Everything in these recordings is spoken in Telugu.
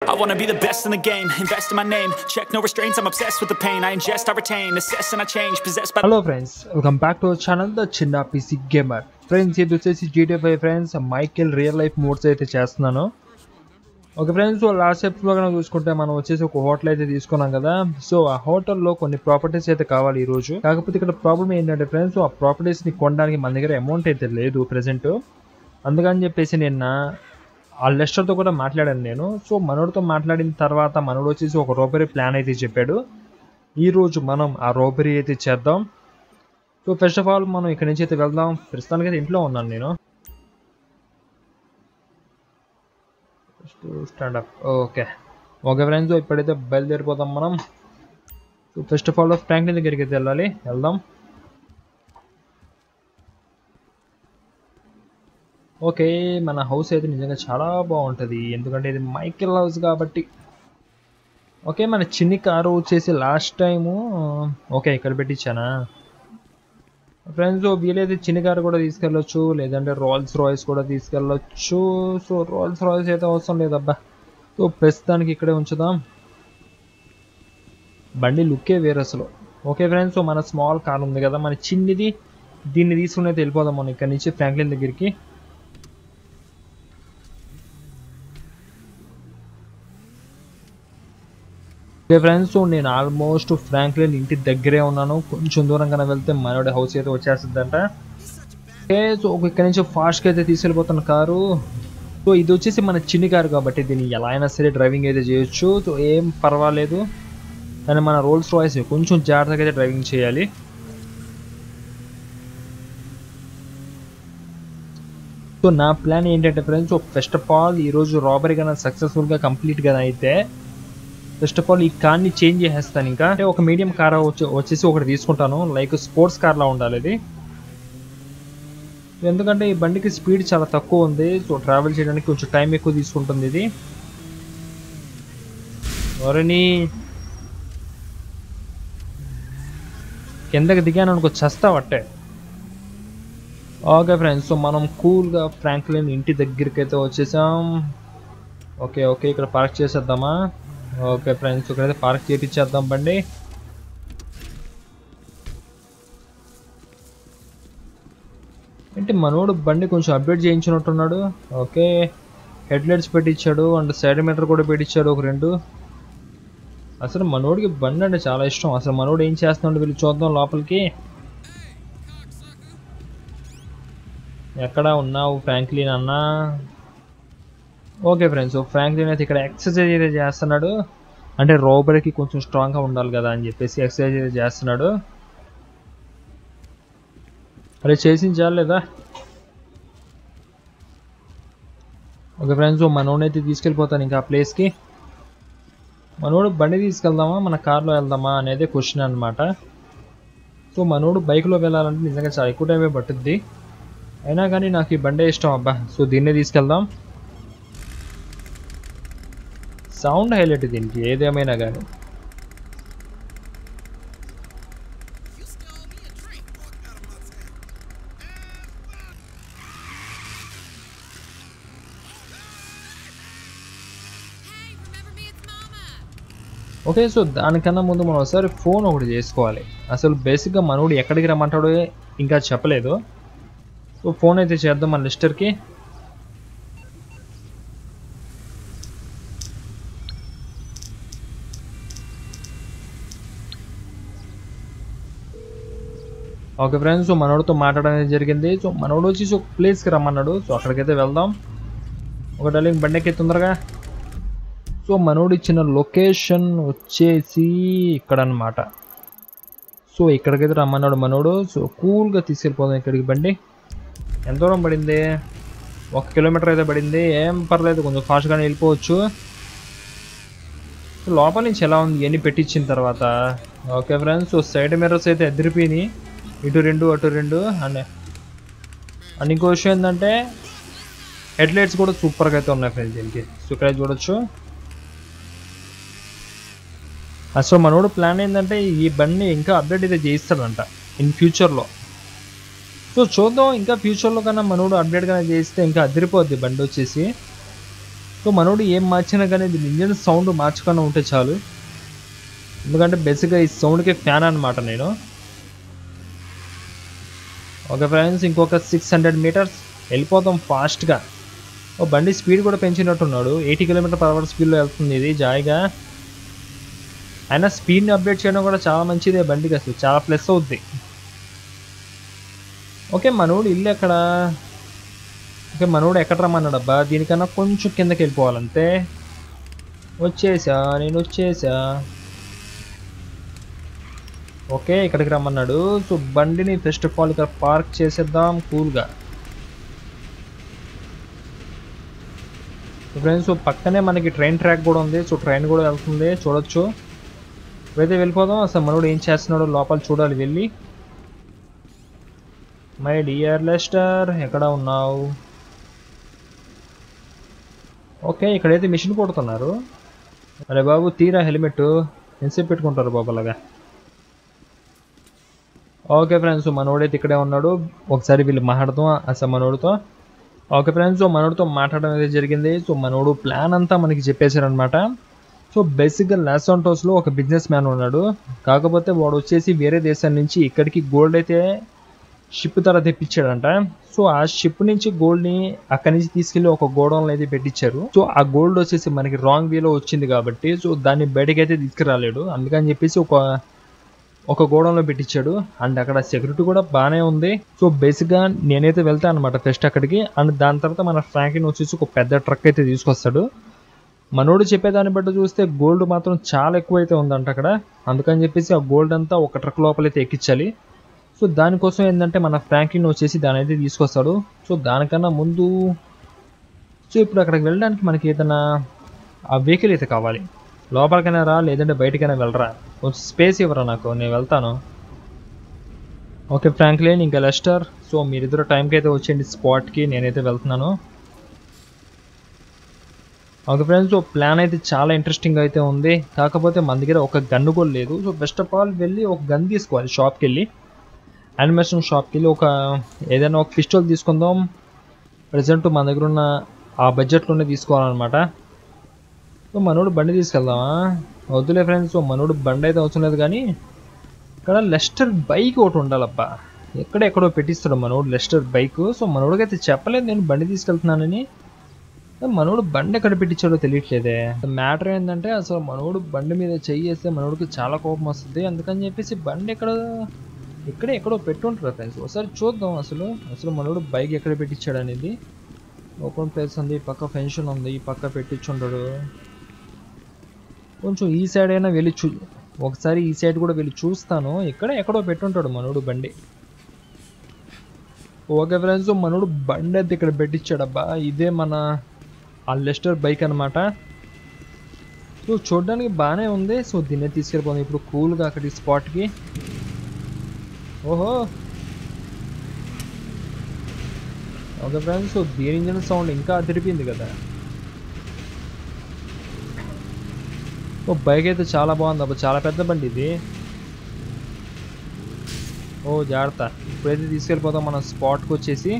I wanna be the best in the game, invest in my name. Check no restraints, I'm obsessed with the pain. I ingest, I retain, assess and I change. Possessed by hello friends welcome back to our channel the చిన్న పీసీ గేమర్ ఫ్రెండ్స్ ఇది వచ్చేసి GT five friends Michael real life mods అయితే చేస్తున్నాను ఓకే ఫ్రెండ్స్ లాస్ట్ ఎపిసోడ్లో కనుక చూసుకుంటే మనం వచ్చేసి ఒక హోటల్ అయితే తీసుకున్నాం కదా సో ఆ హోటల్లో కొన్ని ప్రాపర్టీస్ అయితే కావాలి ఈ రోజు కాకపోతే ఇక్కడ ప్రాబ్లం ఏంటంటే ఫ్రెండ్స్ ఆ ప్రాపర్టీస్ని కొనడానికి మన దగ్గర అమౌంట్ అయితే లేదు ప్రెసెంట్ అందుకని చెప్పేసి నిన్న ఆ లెస్టర్తో కూడా మాట్లాడాను నేను సో మనోడితో మాట్లాడిన తర్వాత మనోడు వచ్చేసి ఒక రోబరీ ప్లాన్ అయితే చెప్పాడు ఈ రోజు మనం ఆ రోబరీ అయితే చేద్దాం సో ఫస్ట్ ఆఫ్ ఆల్ మనం ఇక్కడి నుంచి అయితే వెళ్దాం ప్రస్తుతానికి అయితే ఇంట్లో ఉన్నాను నేను stand up okay okay friends ఇప్పుడైతే బయలుదేరిపోదాం మనం so first of all Franklin దగ్గరికి అయితే వెళ్ళాలి వెళ్దాం ఓకే మన హౌస్ అయితే నిజంగా చాలా బాగుంటుంది ఎందుకంటే ఇది మైకెల్ హౌస్ కాబట్టి ఓకే మన చిన్ని కారు వచ్చేసి లాస్ట్ టైము ఓకే ఇక్కడ పెట్టించానా ఫ్రెండ్స్ వీలైతే చిన్ని కారు కూడా తీసుకెళ్ళొచ్చు లేదంటే రోల్స్ రాయ్స్ కూడా తీసుకెళ్ళొచ్చు సో రోల్స్ రాయ్స్ అయితే అవసరం లేదబ్బా సో ప్రస్తుతానికి ఇక్కడే ఉంచుదాం బండి లుక్కే వేరు అసలు ఓకే ఫ్రెండ్స్ సో మన స్మాల్ కార్ ఉంది కదా మన చిన్నిది దీన్ని తీసుకుని అయితే వెళ్ళిపోదాం మనం ఇక్కడ నుంచి ఫ్రాంక్లిన్ దగ్గరికి ఓకే ఫ్రెండ్స్ సో నేను ఆల్మోస్ట్ ఫ్రాంక్లిన్ ఇంటి దగ్గరే ఉన్నాను కొంచెం దూరం కన్నా వెళ్తే మనోడి హౌస్ అయితే వచ్చేస్తుందంట ఓకే సో ఇక్కడ నుంచి ఫాస్ట్గా అయితే తీసుకెళ్ళిపోతున్న కారు సో ఇది వచ్చేసి మన చిన్ని కారు కాబట్టి దీన్ని ఎలా అయినా సరే డ్రైవింగ్ అయితే చేయొచ్చు సో ఏం పర్వాలేదు కానీ మన రోల్స్ రాయ్స్ కొంచెం జాగ్రత్తగా అయితే డ్రైవింగ్ చేయాలి సో నా ప్లాన్ ఏంటంటే ఫ్రెండ్స్ ఫస్ట్ ఆఫ్ ఆల్ ఈరోజు రాబరీ కన్నా సక్సెస్ఫుల్గా కంప్లీట్గా అయితే ఫస్ట్ ఆఫ్ ఆల్ ఈ కార్ని చేంజ్ చేసేస్తాను ఇంకా అంటే ఒక మీడియం కార్ వచ్చి వచ్చేసి ఒకటి తీసుకుంటాను లైక్ స్పోర్ట్స్ కార్ లా ఉండాలి ఇది ఎందుకంటే ఈ బండికి స్పీడ్ చాలా తక్కువ ఉంది సో ట్రావెల్ చేయడానికి కొంచెం టైం ఎక్కువ తీసుకుంటుంది ఇది ఎవరిని కిందకి దిగాను అనుకో చస్తావట్టే ఓకే ఫ్రెండ్స్ సో మనం కూల్గా ఫ్రాంక్లిన్ ఇంటి దగ్గరికి అయితే వచ్చేసాం ఓకే ఓకే ఇక్కడ పార్క్ చేసేద్దామా ఓకే ఫ్రెండ్స్ ఇక్కడైతే పార్క్ చేపించేద్దాం బండి అంటే మనోడు బండి కొంచెం అప్డేట్ చేయించినట్టున్నాడు ఓకే హెడ్ లైట్స్ పెట్టించాడు అండ్ సైడ్ మీటర్ కూడా పెట్టించాడు ఒక రెండు అసలు మనోడికి బండి అంటే చాలా ఇష్టం అసలు మనోడు ఏం చేస్తున్నాడు వీళ్ళు చూద్దాం లోపలికి ఎక్కడ ఉన్నావు ఫ్రాంక్లిన్ అన్నా ఓకే ఫ్రెండ్స్ ఫ్రాంక్లిన్ అయితే ఇక్కడ ఎక్సర్సైజ్ అయితే చేస్తున్నాడు అంటే రోబరీకి కొంచెం స్ట్రాంగ్గా ఉండాలి కదా అని చెప్పేసి ఎక్సర్సైజ్ అయితే చేస్తున్నాడు అరే చేసింది చాలేదా ఓకే ఫ్రెండ్స్ మనోడు అయితే తీసుకెళ్ళిపోతాను ఇంకా ఆ ప్లేస్కి మనోడు బండి తీసుకెళ్దామా మన కార్లో వెళ్దామా అనేది క్వశ్చన్ అనమాట సో మనోడు బైక్లో వెళ్ళాలంటే నిజంగా చాలా ఎక్కువ టైమే పట్టుద్ది అయినా కానీ నాకు ఈ బండే ఇష్టం అబ్బా సో దీన్నే తీసుకెళ్దాం సౌండ్ హైలైట్ దీనికి ఏదేమైనా కానీ Hey, remember me? It's Mama. Okay so దానికన్నా ముందు మనం ఒకసారి ఫోన్ ఒకటి చేసుకోవాలి అసలు బేసిక్గా మనోడు ఎక్కడికి రమ్మంటాడో ఇంకా చెప్పలేదు సో ఫోన్ అయితే చేద్దాం మన లిస్టర్కి ఓకే ఫ్రెండ్స్ సో మనోడితో మాట్లాడడం అనేది జరిగింది సో మనోడు వచ్చి ఒక ప్లేస్కి రమ్మన్నాడు సో అక్కడికైతే వెళ్దాం ఒక డల్లింగ్ బండెక్కి తొందరగా సో మనోడు ఇచ్చిన లొకేషన్ వచ్చేసి ఇక్కడ అన్నమాట సో ఇక్కడికైతే రమ్మన్నాడు మనోడు సో కూల్గా తీసుకెళ్ళిపోదాం ఇక్కడికి బండి ఎంత దూరం పడింది ఒక కిలోమీటర్ అయితే పడింది ఏం పర్లేదు కొంచెం ఫాస్ట్గానే వెళ్ళిపోవచ్చు సో లోపల నుంచి ఎలా ఉంది ఇవన్నీ పెట్టించిన తర్వాత okay friends so side mirrors అయితే ఎదిరిపోయినాయి ఇటు రెండు అటు రెండు అండ్ అండ్ ఇంకో విషయం ఏంటంటే హెడ్ లైట్స్ కూడా సూపర్గా అయితే ఉన్నాయి ఫ్రెండ్స్ దీనికి సో ఇక్కడ చూడొచ్చు అసలు మనోడు ప్లాన్ ఏంటంటే ఈ బండి ఇంకా అప్డేట్ అయితే చేయిస్తాడంట ఇన్ ఫ్యూచర్లో సో చూద్దాం ఇంకా ఫ్యూచర్లో కన్నా మనోడు అప్డేట్ కన్నా చేస్తే ఇంకా అదిరిపోద్ది బండి వచ్చేసి సో మనోడు ఏం మార్చినా కానీ ఇది ఇంజన్ సౌండ్ మార్చకుండా ఉంటే చాలు ఎందుకంటే బేసిక్గా ఈ సౌండ్కి ఫ్యాన్ అనమాట నేను ఓకే ఫ్రెండ్స్ ఇంకొక సిక్స్ హండ్రెడ్ మీటర్స్ వెళ్ళిపోతాం ఫాస్ట్గా ఓ బండి స్పీడ్ కూడా పెంచినట్టున్నాడు ఎయిటీ కిలోమీటర్ పర్ అవర్ స్పీడ్లో వెళ్తుంది ఇది జాయిగా అయినా స్పీడ్ని అప్డేట్ చేయడం కూడా చాలా మంచిదే బండికి అసలు చాలా ప్లస్ అవుద్ది ఓకే మనోడు ఇల్లు ఎక్కడ ఓకే మనోడు ఎక్కడ రమ్మన్నాడు అబ్బా దీనికన్నా కొంచెం కిందకి వెళ్ళిపోవాలంతే వచ్చేసా నేను వచ్చేసా ఓకే ఇక్కడికి రమ్మన్నాడు సో బండిని ఫస్ట్ ఆఫ్ ఆల్ ఇక్కడ పార్క్ చేసేద్దాం కూల్గా ఫ్రెండ్స్ సో పక్కనే మనకి ట్రైన్ ట్రాక్ కూడా ఉంది సో ట్రైన్ కూడా వెళ్తుంది చూడొచ్చు ఇప్పుడైతే వెళ్ళిపోదాం అసలు మనోడు ఏం చేస్తున్నాడో లోపల చూడాలి వెళ్ళి మై డియర్ లెస్టర్ ఎక్కడ ఉన్నావు ఓకే ఇక్కడైతే మిషన్ కొడుతున్నారు అరే బాబు తీరా హెల్మెట్ ఎంతసేపు పెట్టుకుంటారు బాబు అలాగా ఓకే ఫ్రెండ్స్ మనోడైతే ఇక్కడే ఉన్నాడు ఒకసారి వీళ్ళు మాట్లాడదాం అసలు మనోడితో ఓకే ఫ్రెండ్స్ సో మనోడితో మాట్లాడడం అయితే జరిగింది సో మనోడు ప్లాన్ అంతా మనకి చెప్పేశారనమాట సో బేసిక్గా లాసోంటోస్లో ఒక బిజినెస్ మ్యాన్ ఉన్నాడు కాకపోతే వాడు వచ్చేసి వేరే దేశం నుంచి ఇక్కడికి గోల్డ్ అయితే షిప్ ద్వారా తెప్పించాడంట సో ఆ షిప్ నుంచి గోల్డ్ ని అక్కడి నుంచి తీసుకెళ్లి ఒక గోడౌన్ అయితే పెట్టించారు సో ఆ గోల్డ్ వచ్చేసి మనకి రాంగ్ వేలో వచ్చింది కాబట్టి సో దాన్ని బయటకి అయితే తీసుకురాలేడు అందుకని చెప్పేసి ఒక ఒక గోడౌన్లో పెట్టించాడు అండ్ అక్కడ సెక్యూరిటీ కూడా బాగానే ఉంది సో బేసిక్గా నేనైతే వెళ్తాను అనమాట ఫస్ట్ అక్కడికి అండ్ దాని తర్వాత మన ఫ్రాంకిన్ వచ్చేసి ఒక పెద్ద ట్రక్ అయితే తీసుకొస్తాడు మనోడు చెప్పేదాన్ని బట్టి చూస్తే గోల్డ్ మాత్రం చాలా ఎక్కువ అయితే ఉందంట అక్కడ అందుకని చెప్పేసి ఆ గోల్డ్ అంతా ఒక ట్రక్ లోపలైతే ఎక్కించాలి సో దానికోసం ఏంటంటే మన ఫ్రాంకిన్ వచ్చేసి దాని అయితే తీసుకొస్తాడు సో దానికన్నా ముందు సో ఇప్పుడు అక్కడికి వెళ్ళడానికి మనకి ఏదైనా ఆ వెహికల్ అయితే కావాలి లోపలికైనా రా లేదంటే బయటకైనా వెళ్ళరా కొంచెం స్పేస్ ఇవ్వరా నాకు నేను వెళ్తాను ఓకే ఫ్రాంక్లిన్ ఇంకా లెస్టర్ సో మీరిద్దరు టైంకి అయితే వచ్చేయండి స్పాట్కి నేనైతే వెళ్తున్నాను ఓకే ఫ్రెండ్స్ సో ప్లాన్ అయితే చాలా ఇంట్రెస్టింగ్ అయితే ఉంది కాకపోతే మన దగ్గర ఒక గన్ను కూడా లేదు సో బెస్ట్ ఆఫ్ ఆల్ వెళ్ళి ఒక గన్ తీసుకోవాలి షాప్కి వెళ్ళి యానిమేషన్ షాప్కి వెళ్ళి ఒక ఏదైనా ఒక పిస్టల్ తీసుకుందాం ప్రజెంట్ మన దగ్గర ఉన్న ఆ బడ్జెట్లోనే తీసుకోవాలన్నమాట సో మనోడు బండి తీసుకెళ్దామా వద్దులే ఫ్రెండ్స్ సో మనోడు బండి అయితే అవసరం లేదు కానీ ఇక్కడ లెస్టర్ బైక్ ఒకటి ఉండాలబ్బా ఎక్కడెక్కడో పెట్టిస్తాడు మనోడు లెస్టర్ బైక్ సో మనోడికి అయితే చెప్పలేదు నేను బండి తీసుకెళ్తున్నానని మనోడు బండి ఎక్కడ పెట్టించాడో తెలియట్లేదే మ్యాటర్ ఏంటంటే అసలు మనోడు బండి మీద చెయ్యి వేస్తే మనోడికి చాలా కోపం వస్తుంది అందుకని చెప్పేసి బండి ఎక్కడ ఇక్కడే ఎక్కడో పెట్టుంటారు ఫ్రెండ్స్ ఒకసారి చూద్దాం అసలు అసలు మనోడు బైక్ ఎక్కడ పెట్టించాడు అనేది ఓపెన్ ప్లేస్ ఉంది ఈ పక్క ఫెన్షన్ ఉంది ఈ పక్క పెట్టించుంటాడు కొంచెం ఈ సైడ్ అయినా వెళ్ళి చూ ఒకసారి ఈ సైడ్ కూడా వెళ్ళి చూస్తాను ఇక్కడ ఎక్కడో పెట్టుంటాడు మనోడు బండి ఓకే ఫ్రెండ్స్ మనోడు బండి అయితే ఇక్కడ పెట్టించాడబ్బా ఇదే మన ఆ లెస్టర్ బైక్ అనమాట సో చూడడానికి బాగానే ఉంది సో దీన్నే తీసుకెళ్ళిపోతుంది ఇప్పుడు కూల్గా అక్కడి స్పాట్కి ఓహో ఓకే ఫ్రెండ్స్ సో దీని ఇంజన్ సౌండ్ ఇంకా అదిరిపోయింది కదా ఓ బైక్ అయితే చాలా బాగుంది అబ్బా చాలా పెద్ద బండి ఇది ఓ జాగ్రత్త ఇప్పుడైతే తీసుకెళ్ళిపోతాం మనం స్పాట్కి వచ్చేసి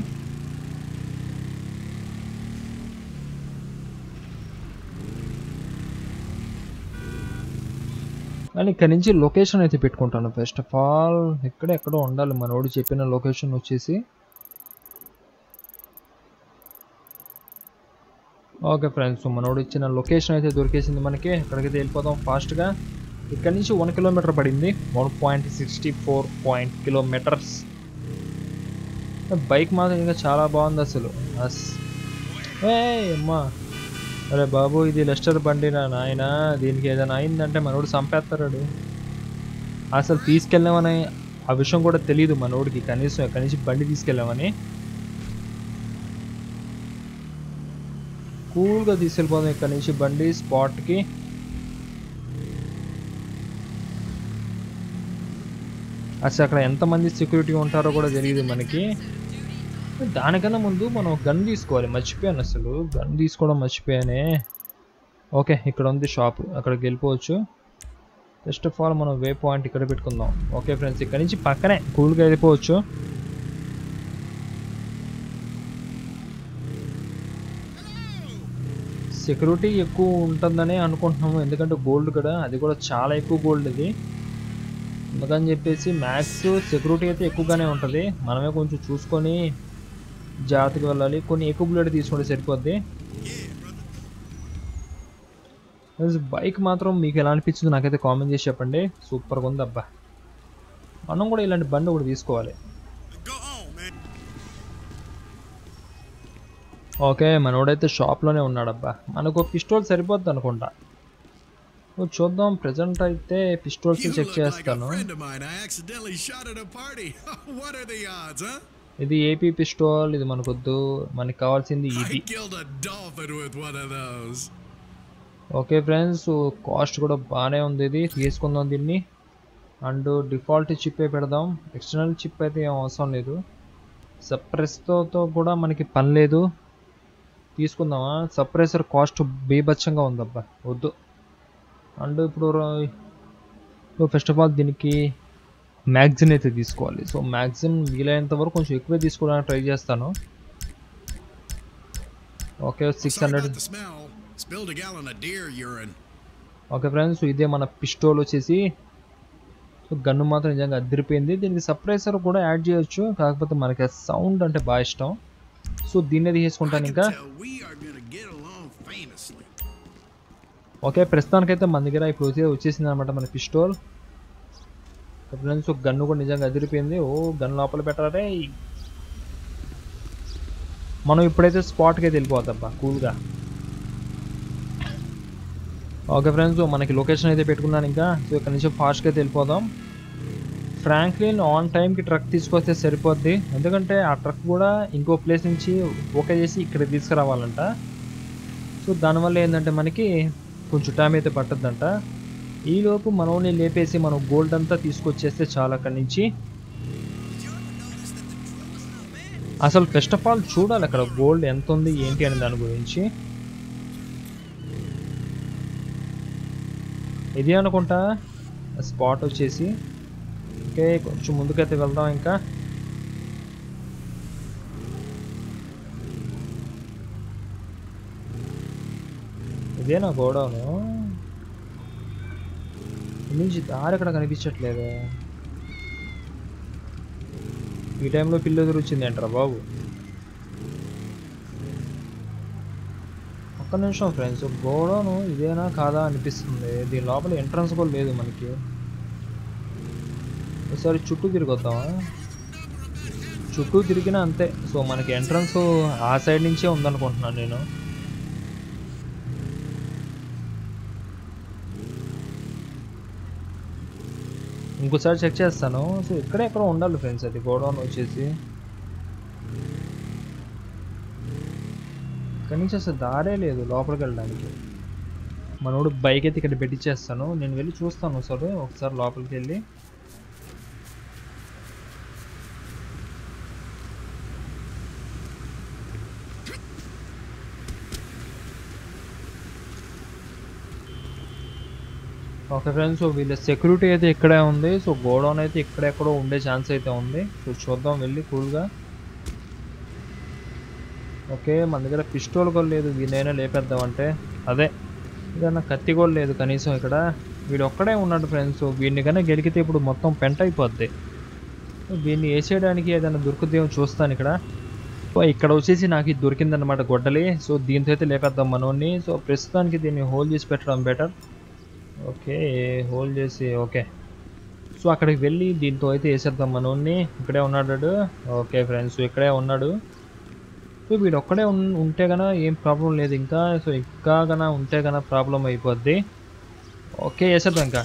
కానీ ఇక్కడ నుంచి లొకేషన్ అయితే పెట్టుకుంటాను ఫస్ట్ ఆఫ్ ఆల్ ఎక్కడ ఎక్కడో ఉండాలి మనోడు చెప్పిన లొకేషన్ వచ్చేసి ఓకే ఫ్రెండ్స్ మనోడు ఇచ్చిన లొకేషన్ అయితే దొరికేసింది మనకి అక్కడికైతే వెళ్ళిపోదాం ఫాస్ట్గా ఇక్కడ నుంచి వన్ కిలోమీటర్ పడింది one point sixty four point kilometres bike మాత్రం ఇంకా చాలా బాగుంది అసలు అస్ ఏ అమ్మా అరే బాబు ఇది లెస్టర్ బండి నా నాయన దీనికి ఏదైనా అయిందంటే మనోడు చంపేస్తాడు అసలు తీసుకెళ్ళామని ఆ విషయం కూడా తెలియదు మనోడికి కనీసం ఎక్కడి నుంచి బండి తీసుకెళ్ళామని కూల్గా తీసుకెళ్ళిపోదాం ఇక్కడ నుంచి బండి స్పాట్కి అసలు అక్కడ ఎంతమంది సెక్యూరిటీ ఉంటారో కూడా తెలియదు మనకి దానికన్నా ముందు మనం గన్ తీసుకోవాలి మర్చిపోయాను అసలు గన్ తీసుకోవడం మర్చిపోయానే ఓకే ఇక్కడ ఉంది షాప్ అక్కడికి వెళ్ళిపోవచ్చు ఫస్ట్ ఆఫ్ ఆల్ మనం వే పాయింట్ ఇక్కడ పెట్టుకుందాం ఓకే ఫ్రెండ్స్ ఇక్కడ నుంచి పక్కనే కూల్గా వెళ్ళిపోవచ్చు సెక్యూరిటీ ఎక్కువ ఉంటుందని అనుకుంటున్నాము ఎందుకంటే గోల్డ్ కూడా అది కూడా చాలా ఎక్కువ గోల్డ్ ఇది అందుకని చెప్పేసి మ్యాక్స్ సెక్యూరిటీ అయితే ఎక్కువగానే ఉంటుంది మనమే కొంచెం చూసుకొని జాగ్రత్తగా వెళ్ళాలి కొన్ని ఎక్కువ బుల్లెట్ తీసుకుంటే సరిపోద్ది బైక్ మాత్రం మీకు ఎలా అనిపించిందో నాకైతే కామెంట్ చేసి చెప్పండి సూపర్గా ఉంది అబ్బా మనం కూడా ఇలాంటి బండి ఒకటి తీసుకోవాలి Go on, man. ఓకే మనోడైతే షాప్లోనే ఉన్నాడబ్బా మనకు పిస్టోల్ సరిపోద్ది అనుకుంటా నువ్వు చూద్దాం ప్రజెంట్ అయితే pistols You check look like a చేస్తాను friend of mine I accidentally shot at a party. what are the odds, huh? ఇది ఏపీ పిస్టోల్ ఇది మనకొద్దు మనకి కావాల్సింది I ఇది killed a dolphin with one of those. Okay friends cost కూడా బాగానే ఉంది ఇది తీసుకుందాం దీన్ని అండ్ డిఫాల్ట్ చిప్ పెడదాం ఎక్స్టర్నల్ చిప్ అయితే ఏం అవసరం లేదు సప్రెస్తో కూడా మనకి పని లేదు తీసుకుందామా సప్రెసర్ కాస్ట్ బీభత్సంగా ఉందబ్బా వద్దు అండ్ ఇప్పుడు ఫస్ట్ ఆఫ్ ఆల్ దీనికి మ్యాగ్జిన్ అయితే తీసుకోవాలి సో మ్యాగ్జిన్ వీలైనంత వరకు కొంచెం ఎక్కువే తీసుకోవడానికి ట్రై చేస్తాను okay six Sorry hundred about the smell. Spilled a gallon of deer urine. Okay friends ఇదే మన పిస్టోల్ వచ్చేసి సో గన్ను మాత్రం నిజంగా అదిరిపోయింది దీనికి సప్రెసర్ కూడా యాడ్ చేయొచ్చు కాకపోతే మనకి సౌండ్ అంటే బాగా ఇష్టం సో దీన్నే I తీసుకుంటాను can ఇంకా tell we are gonna get along famously. Okay ప్రస్తుతానికైతే మన దగ్గర ఇప్పుడు వచ్చే వచ్చేసింది అనమాట మన పిస్టోల్ ఫ్రెండ్స్ ఒక గన్ను కూడా నిజంగా అదిరిపోయింది ఓ గన్ లోపల పెట్టారే మనం ఇప్పుడైతే స్పాట్కి అయితే వెళ్ళిపోతాబ్బా కూల్గా ఓకే ఫ్రెండ్స్ మనకి లొకేషన్ అయితే పెట్టుకున్నాను ఇంకా సో ఇక్కడ నుంచి ఫాస్ట్గా అయితే వెళ్ళిపోదాం ఫ్రాంక్లిన్ ఆన్ టైంకి ట్రక్ తీసుకొస్తే సరిపోద్ది ఎందుకంటే ఆ ట్రక్ కూడా ఇంకో ప్లేస్ నుంచి ఓకే చేసి ఇక్కడ తీసుకురావాలంట సో దానివల్ల ఏంటంటే మనకి కొంచెం టైం అయితే పట్టద్దంట ఈలోపు మనోని లేపేసి మనం గోల్డ్ అంతా తీసుకొచ్చేస్తే చాలా అక్కడి నుంచి అసలు ఫస్ట్ ఆఫ్ ఆల్ చూడాలి అక్కడ గోల్డ్ ఎంత ఉంది ఏంటి అనే దాని గురించి ఇది అనుకుంటా స్పాట్ వచ్చేసి ఓకే కొంచెం ముందుకైతే వెళ్దాం ఇంకా ఇదేనా గోడౌను నుంచి దారి ఎక్కడ కనిపించట్లేదు ఈ టైంలో పిల్లి ఎదురొచ్చింది అంటారా బాబు ఒక్క నిమిషం ఫ్రెండ్స్ గోడౌను ఇదేనా కాదా అనిపిస్తుంది దీని లోపల ఎంట్రన్స్ కూడా లేదు మనకి ఒకసారి చుట్టూ తిరిగొద్దామా చుట్టూ తిరిగినా అంతే సో మనకి ఎంట్రన్స్ ఆ సైడ్ నుంచే ఉందనుకుంటున్నాను నేను ఇంకోసారి చెక్ చేస్తాను సో ఇక్కడే ఎక్కడ ఉండాలి ఫ్రెండ్స్ అది గోడౌన్ వచ్చేసి ఇక్కడి నుంచి అసలు దారే లేదు లోపలికి వెళ్ళడానికి మనోడు బైక్ అయితే ఇక్కడ పెట్టించేస్తాను నేను వెళ్ళి చూస్తాను సరే ఒకసారి లోపలికి వెళ్ళి ఓకే ఫ్రెండ్స్ సో వీళ్ళ సెక్యూరిటీ అయితే ఇక్కడే ఉంది సో గోడౌన్ అయితే ఇక్కడెక్కడో ఉండే ఛాన్స్ అయితే ఉంది సో చూద్దాం వెళ్ళి కూల్గా ఓకే మన దగ్గర పిస్టోల్ కూడా లేదు వీళ్ళైనా లేపేద్దాం అంటే అదే ఏదన్నా కత్తి కూడా లేదు కనీసం ఇక్కడ వీడు ఒక్కడే ఉన్నాడు ఫ్రెండ్స్ వీడిని కన్నా గెలికితే ఇప్పుడు మొత్తం పెంట అయిపోద్ది సో దీన్ని వేసేయడానికి ఏదైనా దొరుకుతుందేమో చూస్తాను ఇక్కడ సో ఇక్కడ వచ్చేసి నాకు ఇది దొరికిందనమాట గొడ్డలి సో దీంతో అయితే లేపేద్దాం మనోడిని సో ప్రస్తుతానికి దీన్ని హోల్ చేసి పెట్టడం బెటర్ ఓకే హోల్డ్ చేసి ఓకే సో అక్కడికి వెళ్ళి దీంతో అయితే వేసేద్దాం మనోడిని ఇక్కడే ఉన్నాడు వాడు. ఓకే ఫ్రెండ్స్ ఇక్కడే ఉన్నాడు సో వీడు ఒక్కడే ఉన్- ఉంటే గన ఏం ప్రాబ్లం లేదు ఇంకా సో ఇంకా గన ఉంటే గన ప్రాబ్లం అయిపోద్ది ఓకే వేసేద్దాం ఇంకా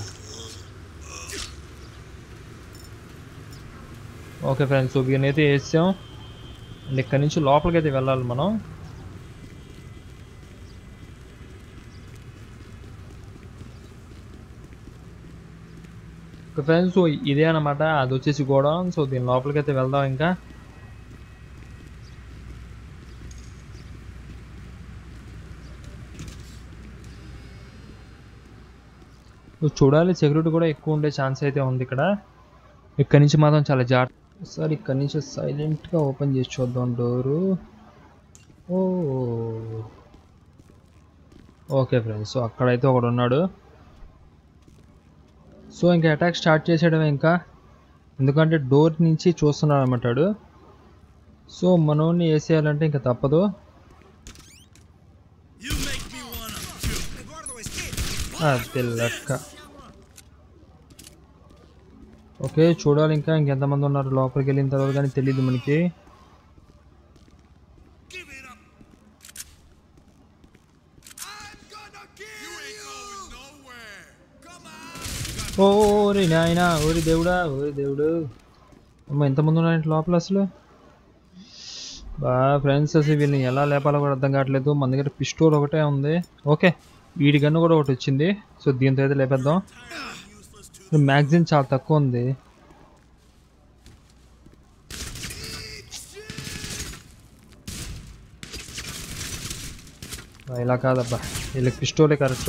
ఓకే ఫ్రెండ్స్ సో వీడిని అయితే వేసాం అండ్ ఇక్కడి నుంచి లోపలికి అయితే వెళ్ళాలి మనం ఫ్రెండ్స్ సో ఇదే అనమాట అది వచ్చేసి గోడౌన్ సో దీని లోపలికి అయితే వెళ్దాం ఇంకా సో చూడాలి సెక్యూరిటీ కూడా ఎక్కువ ఉండే ఛాన్స్ అయితే ఉంది ఇక్కడ ఇక్కడ నుంచి మాత్రం చాలా జాగ్రత్త సార్ ఇక్కడ నుంచి సైలెంట్గా ఓపెన్ చేసి చూద్దాం డోరు ఓ ఓకే ఫ్రెండ్స్ సో అక్కడైతే ఒకడు ఉన్నాడు సో ఇంకా అటాక్ స్టార్ట్ చేసేయడం ఇంకా ఎందుకంటే డోర్ నుంచి చూస్తున్నాడు అనమాటాడు సో మనోడిని వేసేయాలంటే ఇంకా తప్పదు You make me wanna puke. అది లెక్క ఓకే చూడాలి ఇంకా ఇంకెంతమంది ఉన్నారు లోపలికి వెళ్ళిన తర్వాత కానీ తెలియదు మనకి Give it up. I'm gonna kill you. Ain't going nowhere. Come on. ఓరి నాయన ఓరి దేవుడా ఓరి దేవుడు అమ్మ ఎంతమంది ఉన్నారంటే లోపల అసలు బా ఫ్రెండ్స్ అసలు వీళ్ళని ఎలా లేపాలో కూడా అర్థం కావట్లేదు మన దగ్గర పిస్టోల్ ఒకటే ఉంది ఓకే వీడి గన్ను కూడా ఒకటి వచ్చింది సో దీంతో అయితే లేపేద్దాం మ్యాగజిన్ చాలా తక్కువ ఉంది బా, ఇలా కాదబ్బా వీళ్ళకి పిస్టోలే కరెక్ట్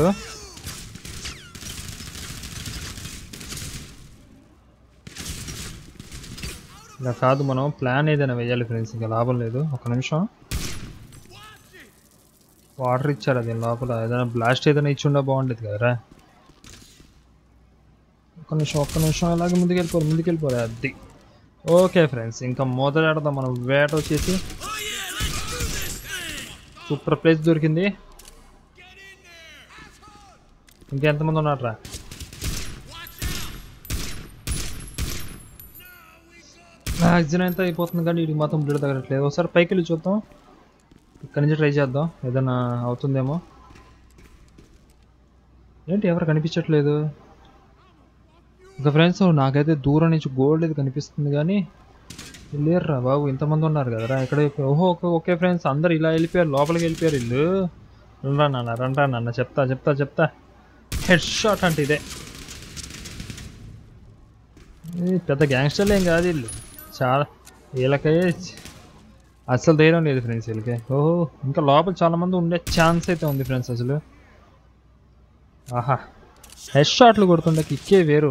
ఇలా కాదు మనం ప్లాన్ ఏదైనా వేయాలి ఫ్రెండ్స్ ఇంకా లాభం లేదు ఒక నిమిషం వాటర్ ఇచ్చారు అది లోపల ఏదైనా బ్లాస్ట్ ఏదైనా ఇచ్చి ఉండే బాగుండేది కదరా ఒక్క నిమిషం ఒక్క నిమిషం అలాగే ముందుకెళ్ళిపోరు ముందుకెళ్ళిపోరు అది ఓకే ఫ్రెండ్స్ ఇంకా మొదలెడదాం మనం వేట వచ్చేసి సూపర్ ప్లేస్ దొరికింది ఇంకెంతమంది ఉన్నారా మ్యాక్సిమం అయితే అయిపోతుంది కానీ వీడికి మాత్రం బ్లడ్ తగలట్లేదు ఒకసారి పైకి వెళ్ళి చూద్దాం ఇక్కడ నుంచి ట్రై చేద్దాం ఏదైనా అవుతుందేమో ఏంటి ఎవరు కనిపించట్లేదు ఇంకా ఫ్రెండ్స్ నాకైతే దూరం నుంచి గోల్డ్ ఇది కనిపిస్తుంది కానీ లేరురా బాబు ఇంతమంది ఉన్నారు కదరా ఇక్కడ ఓహో ఓకే ఓకే ఫ్రెండ్స్ అందరు ఇలా వెళ్ళిపోయారు లోపలికి వెళ్ళిపోయారు వీళ్ళు రండ్రా నాన్న రండ్రా నాన్న చెప్తా చెప్తా చెప్తా హెడ్ షాట్ అంటే ఇదే ఈ పెద్ద గ్యాంగ్స్టర్లు ఏం కాదు వీళ్ళు చాలా వీళ్ళకే అసలు ధైర్యం లేదు ఫ్రెండ్స్ వీళ్ళకి ఓహో ఇంకా లోపల చాలా మంది ఉండే ఛాన్స్ అయితే ఉంది ఫ్రెండ్స్ అసలు ఆహా హెడ్ షాట్లు కొడుతుండే కిక్కే వేరు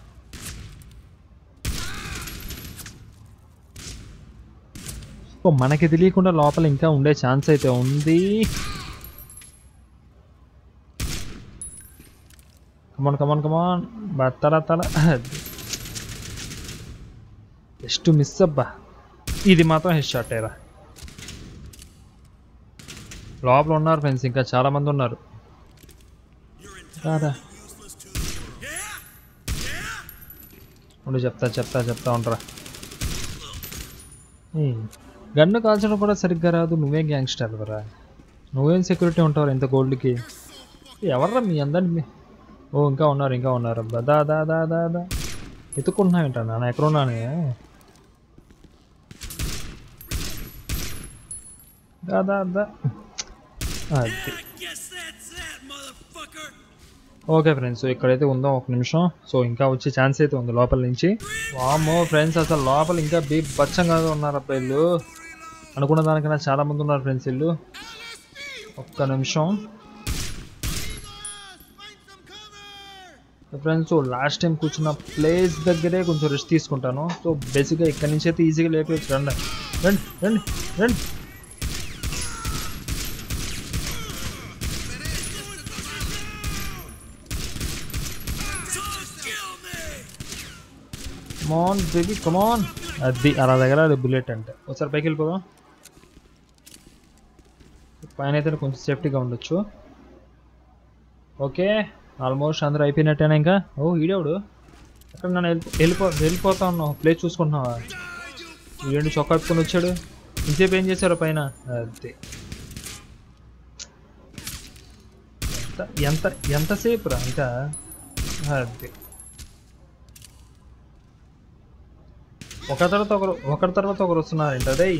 ఓ మనకి తెలియకుండా లోపల ఇంకా ఉండే ఛాన్స్ అయితే ఉంది కమాన్ కమాన్ కమాన్ బత్తల తల జస్ట్ మిస్ అబ్బా ఇది మాత్రం హెడ్ షాట్ ఏరా లోపల ఉన్నారు ఫ్రెండ్స్ ఇంకా చాలా మంది ఉన్నారు రారా ఉండు చెప్తా చెప్తా చెప్తా ఉండరా గన్ను కాల్చడం కూడా సరిగ్గా రాదు నువ్వే గ్యాంగ్స్టర్ రా నువ్వేం సెక్యూరిటీ ఉంటావు ఇంత గోల్డ్కి ఎవర్రా మీ అందరిని మీ- ఓ ఇంకా ఉన్నారు ఇంకా ఉన్నారు అబ్బా దా దా దా దా దా ఎత్తుకుంటున్నావేంట నాన్న ఎక్కడున్నానే దా దా దా అది Guess that's that, motherfucker. Okay friends so ఇక్కడైతే ఉందాం ఒక నిమిషం సో ఇంకా వచ్చే ఛాన్స్ అయితే ఉంది లోపల నుంచి వామో ఫ్రెండ్స్ అసలు లోపల ఇంకా బీ బచ్చంగా ఉన్నారు అబ్బాయిలు అనుకున్న దానికన్నా చాలా మంది ఉన్నారు ఫ్రెండ్స్ వీళ్ళు ఒక్క నిమిషం ఫ్రెండ్స్ లాస్ట్ టైం కూర్చున్న ప్లేస్ దగ్గరే కొంచెం రెస్ట్ తీసుకుంటాను సో బేసిక్గా ఇక్కడ నుంచి అయితే ఈజీగా లేపేయచ్చు రండి రండి రండి రండి కమాన్ బేబీ కమాన్ అది అలా దగ్గర అది బుల్లెట్ అంటే ఒకసారి పైకి వెళ్ళిపోదాం పైన అయితే కొంచెం సేఫ్టీగా ఉండొచ్చు ఓకే ఆల్మోస్ట్ అందరూ అయిపోయినట్టేనా ఇంకా ఓ ఈడేవుడు అక్కడ నన్ను వెళ్ళిపో వెళ్ళిపో వెళ్ళిపోతా ఉన్నావు ప్లేస్ చూసుకుంటున్నావా వీడి చొక్కా కట్టుకొని వచ్చాడు ఇంతసేపు ఏం చేశారు పైన అది ఎంత ఎంత ఎంతసేపు రా ఇంకా అది ఒక తర్వాత ఒకరు ఒకరి తర్వాత ఒకరు వస్తున్నారంట అదే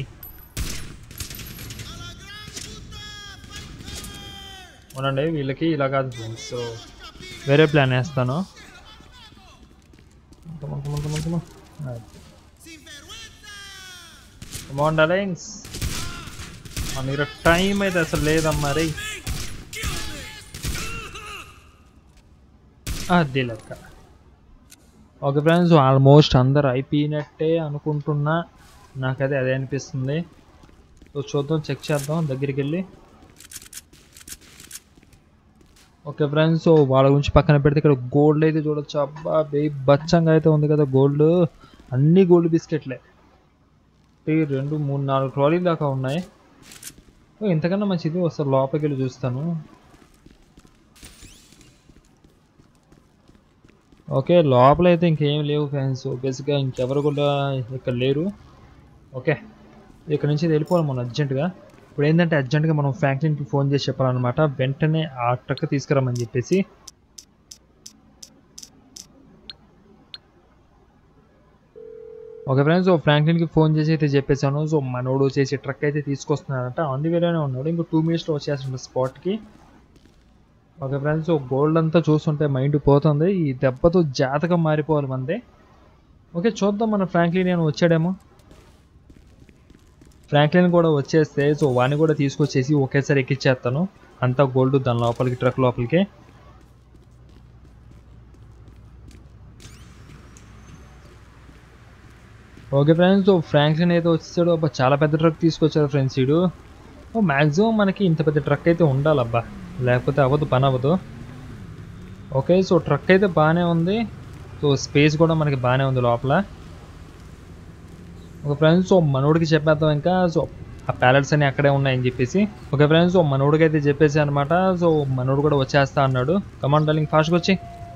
అవునండి వీళ్ళకి ఇలా కాదు ఫ్రెండ్స్ సో వేరే ప్లాన్ వేస్తాను కమాన్ డార్లింగ్స్ మన దగ్గర టైం అయితే అసలు లేదమ్మా రే అది లెక్క ఓకే ఫ్రెండ్స్ ఆల్మోస్ట్ అందరు అయిపోయినట్టే అనుకుంటున్నా నాకైతే అదే అనిపిస్తుంది సో చూద్దాం చెక్ చేద్దాం దగ్గరికి వెళ్ళి ఓకే ఫ్రెండ్స్ సో వాళ్ళ గురించి పక్కన పెడితే ఇక్కడ గోల్డ్ అయితే చూడొచ్చు అబ్బా బే బచ్చంగా అయితే ఉంది కదా గోల్డ్ అన్ని గోల్డ్ బిస్కెట్లే ఈ రెండు మూడు నాలుగు ట్రాలీలు దాకా ఉన్నాయి ఓ, ఇంతకన్నా మంచిది ఒకసారి లోపలికి వెళ్ళి చూస్తాను ఓకే లోపల అయితే ఇంకేం లేవు ఫ్రెండ్స్ బేసిక్గా ఇంకెవరు కూడా ఇక్కడ లేరు ఓకే ఇక్కడ నుంచి వెళ్ళిపోవాలి మనం అర్జెంటుగా ఇప్పుడు ఏంటంటే అర్జెంటుగా మనం ఫ్రాంక్లిన్కి ఫోన్ చేసి చెప్పాలన్నమాట వెంటనే ఆ ట్రక్ తీసుకురమ్మని చెప్పేసి ఓకే ఫ్రెండ్స్ సో ఫ్రాంక్లిన్కి ఫోన్ చేసి అయితే చెప్పేశాను సో మనోడు చేసి ట్రక్ అయితే తీసుకొస్తున్నాడంట ఆన్ ది వేలోనే ఉన్నాడు ఇంకో టూ మినిట్స్లో వచ్చేస్తుండే స్పాట్కి ఓకే ఫ్రెండ్స్ సో గోల్డ్ అంతా చూస్తుంటే మైండ్ పోతుంది ఈ దెబ్బతో జాతకం మారిపోవాలి మందే ఓకే చూద్దాం మన ఫ్రాంక్లిన్ నేను వచ్చాడేమో ఫ్రాంక్లిన్ కూడా వచ్చేస్తే సో వాడిని కూడా తీసుకొచ్చేసి ఒకేసారి ఎక్కిచ్చేస్తాను అంతా గోల్డ్ దాని లోపలికి ట్రక్ లోపలికి ఓకే ఫ్రెండ్స్ సో ఫ్రాంక్లిన్ అయితే వచ్చేసాడు అబ్బా చాలా పెద్ద ట్రక్ తీసుకొచ్చాడు ఫ్రెండ్స్ వీడు ఓ మ్యాక్సిమం మనకి ఇంత పెద్ద ట్రక్ అయితే ఉండాలబ్బా లేకపోతే అవ్వదు పని అవ్వదు ఓకే సో ట్రక్ అయితే బాగానే ఉంది సో స్పేస్ కూడా మనకి బాగానే ఉంది లోపల ఒక ఫ్రెండ్స్ సో మనోడికి చెప్పేద్దాం ఇంకా సో ఆ ప్యాలెట్స్ అన్ని అక్కడే ఉన్నాయని చెప్పేసి ఓకే ఫ్రెండ్స్ సో మనోడికి అయితే చెప్పేసి అనమాట సో మనోడు కూడా వచ్చేస్తా అన్నాడు కమాండ్ డార్లింగ్ ఫాస్ట్గా వచ్చి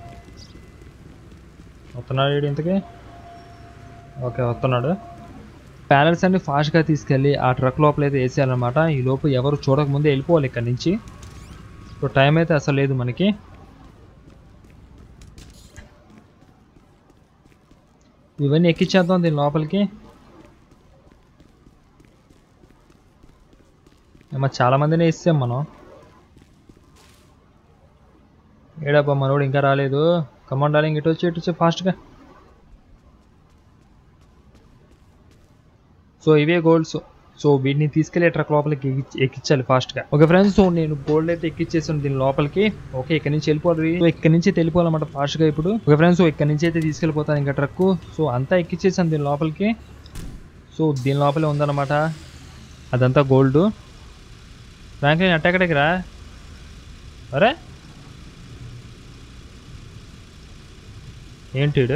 వస్తున్నాడు వీడు ఇంతకీ ఓకే వస్తున్నాడు ప్యాలెట్స్ అన్ని ఫాస్ట్గా తీసుకెళ్ళి ఆ ట్రక్ లోపల అయితే వేసేయాలన్నమాట ఈ లోపు ఎవరు చూడకముందే వెళ్ళిపోవాలి ఇక్కడ నుంచి సో టైం అయితే అసలు లేదు మనకి ఇవన్నీ ఎక్కించేద్దాం దీని లోపలికి ఏమో చాలా మందినే ఇస్తాం మనం ఏడబ్బా మనోడు ఇంకా రాలేదు కమాండ్ డాలింగ్ ఇటు వచ్చి ఇటు వచ్చి ఫాస్ట్గా సో ఇవే గోల్డ్స్ సో వీటిని తీసుకెళ్లే ట్రక్ లోపలికి ఎక్కి- ఎక్కించాలి ఫాస్ట్గా ఓకే ఫ్రెండ్స్ సో నేను గోల్డ్ అయితే ఎక్కిచ్చేసాను దీని లోపలికి ఓకే ఇక్కడ నుంచి వెళ్ళిపోవాలి సో ఇక్కడ నుంచి అయితే వెళ్ళిపోవాలన్నమాట ఫాస్ట్గా ఇప్పుడు ఓకే ఫ్రెండ్స్ సో ఇక్కడ నుంచి అయితే తీసుకెళ్ళిపోతాను ఇంకా ట్రక్ సో అంతా ఎక్కిచ్చేసాను దీని లోపలికి సో దీని లోపలే ఉందన్నమాట అదంతా గోల్డ్ ఫ్రాంక్లిన్ అట్టెక్కడికి రా అరే ఏంటి ఈడు?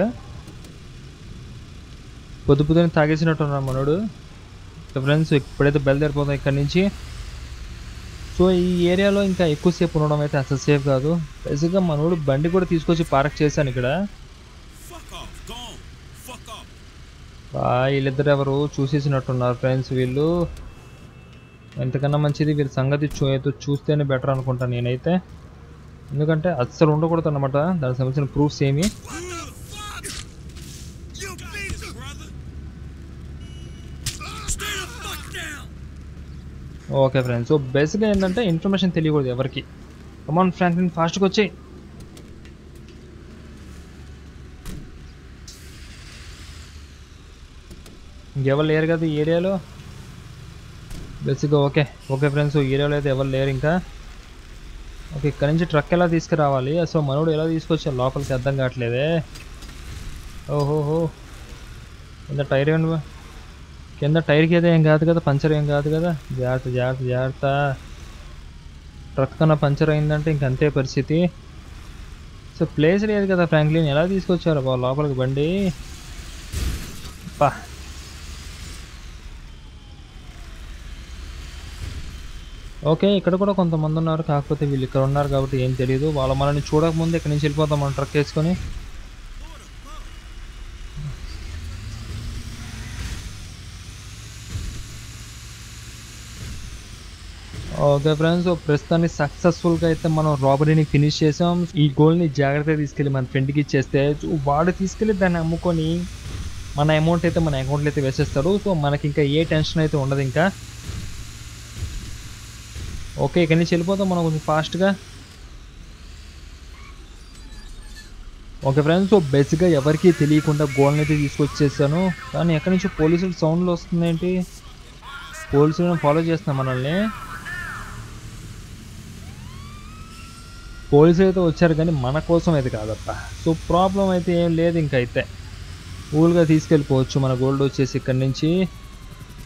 పొద్దు పొద్దున తాగేసినట్టున్నాడు మనోడు ఫ్రెండ్స్ ఇప్పుడైతే బయలుదేరిపోతాం ఇక్కడ నుంచి సో ఈ ఏరియాలో ఇంకా ఎక్కువసేపు ఉండడం అయితే అసలు సేఫ్ కాదు బేసిక్గా మనోడు బండి కూడా తీసుకొచ్చి పార్క్ చేశాను ఇక్కడ Fuck off. Go on. Fuck off. బా, వీళ్ళిద్దరు ఎవరు చూసేసినట్టున్నారు ఫ్రెండ్స్ వీళ్ళు ఎంతకన్నా మంచిది వీళ్ళ సంగతి చూ ఏదో చూస్తేనే బెటర్ అనుకుంటాను నేనైతే ఎందుకంటే అస్సలు ఉండకూడదు అనమాట దానికి సంబంధించిన ప్రూఫ్స్ ఏమి What the fuck? You beat the brother. Stay the fuck down. Okay friends so బేసిక్గా ఏంటంటే ఇన్ఫర్మేషన్ తెలియకూడదు ఎవరికి కమాన్ ఫ్రాంక్లిన్ ఫాస్ట్గా వచ్చేయి ఇంకెవరు లేరు కదా ఈ ఏరియాలో బేసిక్గా ఓకే ఓకే ఫ్రెండ్స్ ఈ ఏరియాలో అయితే ఎవరు లేరు ఇంకా ఓకే ఇక్కడ నుంచి ట్రక్ ఎలా తీసుకురావాలి అసలు మనోడు ఎలా తీసుకొచ్చారు లోపలికి అర్థం కావట్లేదే ఓహోహో కింద టైర్ ఏమన్నా కింద టైర్కి అయితే ఏం కాదు కదా పంచర్ ఏం కాదు కదా జాగ్రత్త జాగ్రత్త జాగ్రత్త ట్రక్ కన్నా పంచర్ అయిందంటే ఇంక అంతే పరిస్థితి సో ప్లేస్ లేదు కదా ఫ్రాంక్లిన్ ఎలా తీసుకొచ్చారు బా లోపలికి బండి పా ఓకే ఇక్కడ కూడా కొంతమంది ఉన్నారు కాకపోతే వీళ్ళు ఇక్కడ ఉన్నారు కాబట్టి ఏం తెలియదు వాళ్ళ మనల్ని చూడకముందే ఇక్కడ నుంచి వెళ్ళిపోతాం మనం ట్రక్ వేసుకొని ఓకే ఫ్రెండ్స్ ప్రస్తుతానికి సక్సెస్ఫుల్గా అయితే మనం రాబరీని ఫినిష్ చేసాం ఈ గోల్ని జాగ్రత్తగా తీసుకెళ్ళి మన ఫ్రెండ్కి ఇచ్చేస్తే సో వాడు తీసుకెళ్ళి దాన్ని అమ్ముకొని మన అమౌంట్ అయితే మన అకౌంట్లో అయితే వేసేస్తాడు సో మనకి ఇంకా ఏ టెన్షన్ అయితే ఉండదు ఇంకా ఓకే ఇక్కడి నుంచి వెళ్ళిపోతాం మనం కొంచెం ఫాస్ట్గా ఓకే ఫ్రెండ్స్ సో బేసిక్గా ఎవరికీ తెలియకుండా గోల్ని అయితే తీసుకొచ్చేసాను కానీ ఎక్కడి నుంచి పోలీసులు సౌండ్లు వస్తుందేంటి పోలీసులను ఫాలో చేస్తున్నాం మనల్ని పోలీసులు అయితే వచ్చారు కానీ మన కోసం అయితే కాదప్ప సో ప్రాబ్లం అయితే ఏం లేదు ఇంకా అయితే కూల్గా తీసుకెళ్ళిపోవచ్చు మన గోల్డ్ వచ్చేసి ఇక్కడి నుంచి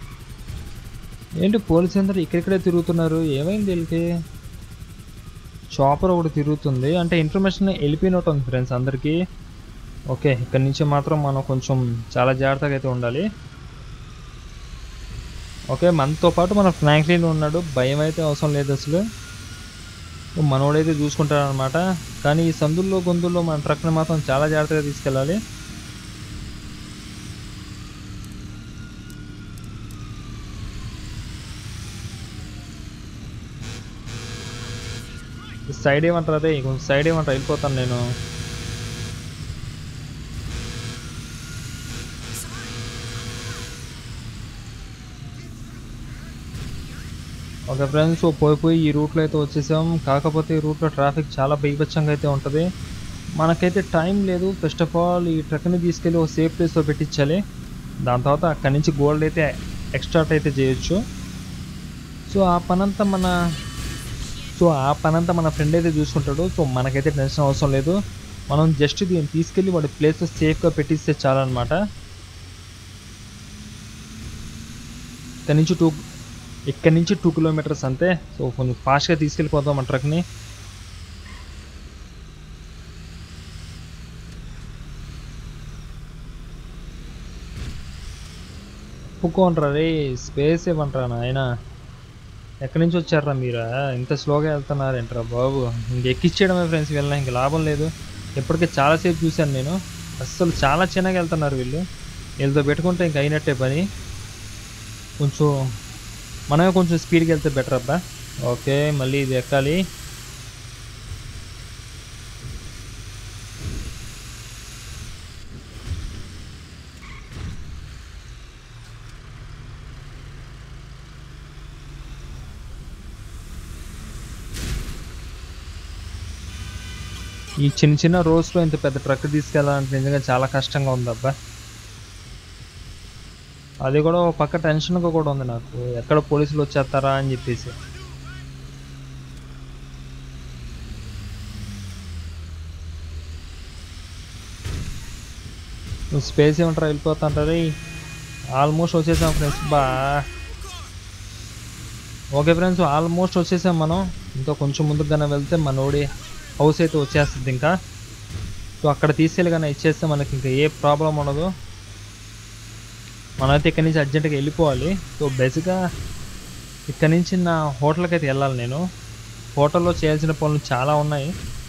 ఏంటి పోలీసు అందరూ ఇక్కడిక్కడే తిరుగుతున్నారు ఏమైంది వీళ్ళకి చాపర్ ఒకటి తిరుగుతుంది అంటే ఇన్ఫర్మేషన్ వెళ్ళిపోయినట్టు ఉంది ఫ్రెండ్స్ అందరికీ ఓకే ఇక్కడ నుంచి మాత్రం మనం కొంచెం చాలా జాగ్రత్తగా అయితే ఉండాలి ఓకే మనతో పాటు మన ఫ్రాంక్లిన్ ఉన్నాడు భయం అయితే అవసరం లేదు అసలు మనోడైతే చూసుకుంటాడు అనమాట కానీ ఈ సందుల్లో గొంతుల్లో మన ట్రక్ని మాత్రం చాలా జాగ్రత్తగా తీసుకెళ్ళాలి సైడ్ ఏమంటారు అదే కొంచెం సైడ్ ఏమంటారు వెళ్ళిపోతాను నేను ఓకే ఫ్రెండ్స్ పోయి పోయి ఈ రూట్లో అయితే వచ్చేసాం కాకపోతే ఈ రూట్లో ట్రాఫిక్ చాలా బీభత్సంగా అయితే ఉంటుంది మనకైతే టైం లేదు ఫస్ట్ ఆఫ్ ఆల్ ఈ ట్రక్ని తీసుకెళ్ళి ఒక సేఫ్ ప్లేస్లో పెట్టించాలి దాని తర్వాత అక్కడి నుంచి గోల్డ్ అయితే ఎక్స్ట్రాట్ అయితే చేయొచ్చు సో ఆ పనంతా మన సో ఆ పనంతా మన ఫ్రెండ్ అయితే చూసుకుంటాడు సో మనకైతే టెన్షన్ అవసరం లేదు మనం జస్ట్ దీన్ని తీసుకెళ్ళి వాడి ప్లేస్ సేఫ్గా పెట్టిస్తే చాలన్నమాట ఇక్కడ నుంచి టూ ఇక్కడ నుంచి టూ కిలోమీటర్స్ అంతే సో కొంచెం ఫాస్ట్గా తీసుకెళ్ళిపోతాం మన ట్రక్ని ఒప్పుకోనరా రే స్పేస్ ఇవ్వంటారా నాయన ఎక్కడి నుంచి వచ్చారా మీరా ఇంత స్లోగా వెళ్తున్నారేంట్రా బాబు ఇంక ఎక్కిచ్చేయడమే ఫ్రెండ్స్ వీళ్ళని ఇంక లాభం లేదు ఇప్పటికే చాలాసేపు చూశాను నేను అస్సలు చాలా చిన్నగా వెళ్తున్నారు వీళ్ళు వీళ్ళతో పెట్టుకుంటే ఇంక అయినట్టే పని కొంచెం మనమే కొంచెం స్పీడ్కి వెళ్తే బెటర్ అబ్బా ఓకే మళ్ళీ ఇది ఎక్కాలి ఈ చిన్న చిన్న రోడ్స్లో ఇంత పెద్ద ట్రక్ తీసుకెళ్ళాలంటే నిజంగా చాలా కష్టంగా ఉందబ్బా అది కూడా ఒక పక్క టెన్షన్గా కూడా ఉంది నాకు ఎక్కడ పోలీసులు వచ్చేస్తారా అని చెప్పేసి నువ్వు స్పేస్ ఏమంటారా వెళ్ళిపోతుంటారు ఆల్మోస్ట్ వచ్చేసాం ఫ్రెండ్స్ బా ఓకే ఫ్రెండ్స్ ఆల్మోస్ట్ వచ్చేసాం మనం ఇంకా కొంచెం ముందుగానే వెళ్తే మనోడి హౌస్ అయితే వచ్చేస్తుంది ఇంకా సో అక్కడ తీసుకెళ్ళి కానీ ఇచ్చేస్తే మనకి ఇంకా ఏ ప్రాబ్లం ఉండదు మనమైతే ఇక్కడి నుంచి అర్జెంటుగా వెళ్ళిపోవాలి సో బేసిక్గా ఇక్కడి నుంచి నా హోటల్కి అయితే వెళ్ళాలి నేను హోటల్లో చేయాల్సిన పనులు చాలా ఉన్నాయి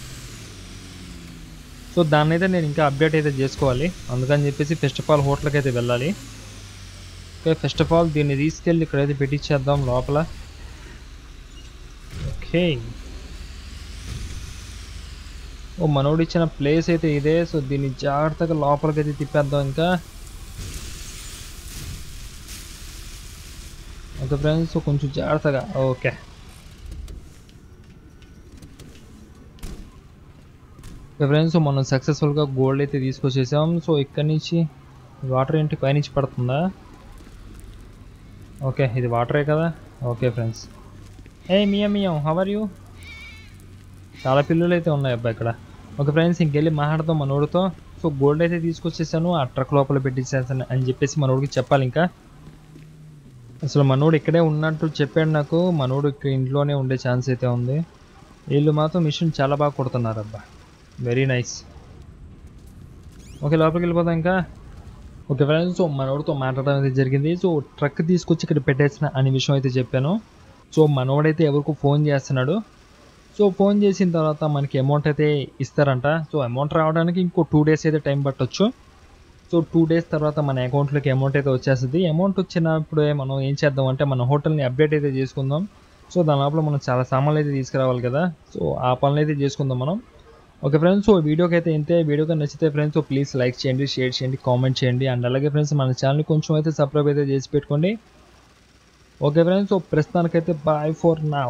సో దాన్ని అయితే నేను ఇంకా అప్డేట్ అయితే చేసుకోవాలి అందుకని చెప్పేసి ఫస్ట్ ఆఫ్ ఆల్ హోటల్కి అయితే వెళ్ళాలి ఓకే ఫస్ట్ ఆఫ్ ఆల్ దీన్ని తీసుకెళ్ళి ఇక్కడైతే పెట్టించేద్దాం లోపల ఓకే ఓ మనోడు ఇచ్చిన ప్లేస్ అయితే ఇదే సో దీన్ని జాగ్రత్తగా లోపలికి అయితే తిప్పేద్దాం ఇంకా ఓకే ఫ్రెండ్స్ కొంచెం జాగ్రత్తగా ఓకే ఓకే ఫ్రెండ్స్ మనం సక్సెస్ఫుల్గా గోల్డ్ అయితే తీసుకొచ్చేసాం సో ఇక్కడ నుంచి వాటర్ ఏంటి పైనుంచి పడుతుందా ఓకే ఇది వాటరే కదా ఓకే ఫ్రెండ్స్ ఏ మియా మియం హవర్ యూ చాలా పిల్లలు అయితే ఉన్నాయి అబ్బా ఇక్కడ ఓకే ఫ్రెండ్స్ ఇంకెళ్ళి మాట్లాడదాం మనోడితో సో గోల్డ్ అయితే తీసుకొచ్చేసాను ఆ ట్రక్ లోపల పెట్టించేసాను అని చెప్పేసి మనోడికి చెప్పాలి ఇంకా అసలు మనోడు ఇక్కడే ఉన్నట్టు చెప్పాడు నాకు మనోడు ఇక్కడ ఇంట్లోనే ఉండే ఛాన్స్ అయితే ఉంది వీళ్ళు మాత్రం మిషన్ చాలా బాగా కొడుతున్నారు అబ్బా వెరీ నైస్ ఓకే లోపలికి వెళ్ళిపోదాం ఇంకా ఓకే ఫ్రెండ్స్ సో మనోడితో మాట్లాడడం అయితే జరిగింది సో ట్రక్ తీసుకొచ్చి ఇక్కడ పెట్టేసిన అనే విషయం అయితే చెప్పాను సో మనోడైతే ఎవరికో ఫోన్ చేస్తున్నాడు సో ఫోన్ చేసిన తర్వాత మనకి అమౌంట్ అయితే ఇస్తారంట సో అమౌంట్ రావడానికి ఇంకో టూ డేస్ అయితే టైం పట్టొచ్చు సో టూ డేస్ తర్వాత మన అకౌంట్లోకి అమౌంట్ అయితే వచ్చేస్తుంది అమౌంట్ వచ్చినప్పుడే మనం ఏం చేద్దాం అంటే మన హోటల్ని అప్డేట్ అయితే చేసుకుందాం సో దాని లోపల మనం చాలా సామాన్లు అయితే తీసుకురావాలి కదా సో ఆ పనులు అయితే చేసుకుందాం మనం ఓకే ఫ్రెండ్స్ సో వీడియోకి అయితే ఇంతే వీడియోకి నచ్చితే ఫ్రెండ్స్ సో ప్లీజ్ లైక్ చేయండి షేర్ చేయండి కామెంట్ చేయండి అండ్ అలాగే ఫ్రెండ్స్ మన ఛానల్ని కొంచెం అయితే సబ్స్క్రైబ్ అయితే చేసి పెట్టుకోండి ఓకే ఫ్రెండ్స్ సో ప్రస్తుతానికైతే బాయ్ ఫర్ నా